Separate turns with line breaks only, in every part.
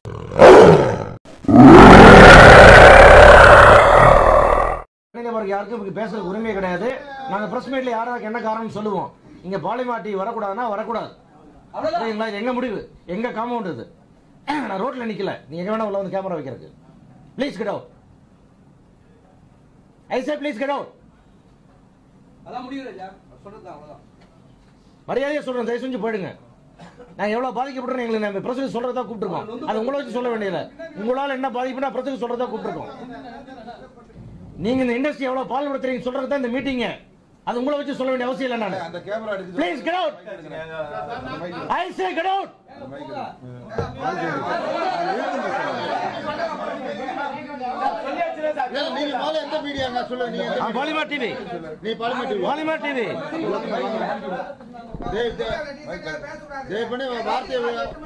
தனிநபருக்கு யாருக்கும் இப்ப பேசுறதுக்கு உரிமை கிடையாது நாங்க பிரஸ் மீட்ல யாராருக்கு என்ன காரணம் சொல்லுவோம் இங்க பாலிமாட்டி வரக்கூடாதுன்னா வரக்கூடாது சரிங்களா இது எங்க முடிவு எங்க காம்பவுண்ட் இது நான் ரோட்ல நிக்கல நீங்க எங்க வேணா உள்ள வந்து கேமரா வைக்கிறதுக்கு please get out I say please get out
அதான் முடிவு ராஜா சொல்றது அவ்வளவுதான்
மரியாதையா சொல்றேன் தயவு செஞ்சு போயிடுங்க நான் எவ்வளவு பாதிக்கப்பட்டோம் எங்களுக்கு நம்ம பிரச்சனை சொல்றதா கூப்பிட்டுருக்கோம் அது உங்களை வச்சு சொல்ல வேண்டியதில்லை உங்களால என்ன பாதிப்புனா பிரச்சனை சொல்றதா கூப்பிட்டுருக்கோம் நீங்க இந்த இண்டஸ்ட்ரி எவ்வளவு பால்படுத்துறீங்க சொல்றது தான் இந்த மீட்டிங் அது உங்களை வச்சு சொல்ல வேண்டிய அவசியம் இல்லை நான்
அந்த கேமரா எடுத்து
please get out I say get out
நீங்க முதல்ல எந்த மீடியாங்க சொல்லுங்க நீங்க எந்த
பாலிமா டிவி
நீ பார்லிமெண்ட்
பாலிமா டிவி
தேவ் தேவ் பண்ணி வார்த்தையை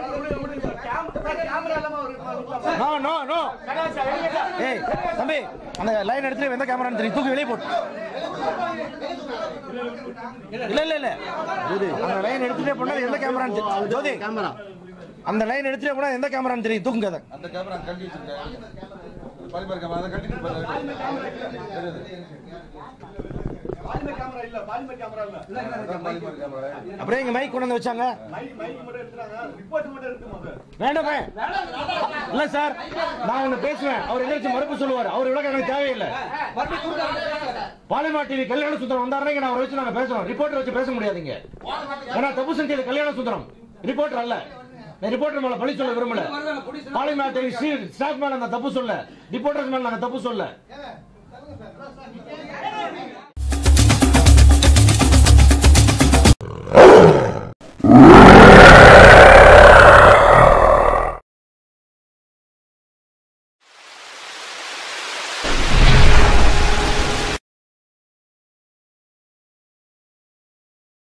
நோ நோ நோ ஏய் தம்பி அந்த லைன் எடுத்துட்டு எந்த கேமரா தெரியும் தூக்கி வெளியே போட்டு இல்ல இல்ல இல்ல அந்த லைன் எடுத்துட்டே போனா எந்த கேமரான்னு ஜோதி
கேமரா
அந்த லைன் எடுத்துட்டே போனா எந்த கேமரான்னு தெரியும் தூக்குங்க அதை
அந்த கேமரா கட்டி வச்சிருக்கேன் பாலிமர் கேமரா அதை கட்டிட்டு
பாலிமர் கேமரா இல்ல பாலிமர் கேமரா இல்ல
பாலிமர் கேமரா
அப்படியே இங்க மைக் கொண்டு வந்து வச்சாங்க
மைக் மைக் மட்டும் எடுத்துறாங்க ரிப்போர்ட் மட்டும் இருக்கு முதல்ல
வேண்டாமே இல்ல சார் நான் ஒண்ணு பேசுவேன் அவர் எதிர்த்து மறுப்பு சொல்லுவார் அவர் விளக்கம் எனக்கு தேவையில்லை பாலிமா டிவி கல்யாண சுந்தரம் வந்தாருன்னா இங்க நான் அவரை வச்சு நாங்க பேசுறோம் ரிப்போர்ட்டர் வச்சு பேச முடியாதீங்க ஏன்னா தப்பு செஞ்சது கல்யாண சுந்தரம் ரிப்போர்ட்டர் அல்ல நான் ரிப்போர்ட்டர் மேல பழி சொல்ல விரும்பல பாலிமா டிவி ஸ்டாஃப் மேல நான் தப்பு சொல்ல ரிப்போர்ட்டர்ஸ் மேல நாங்க தப்பு சொல்ல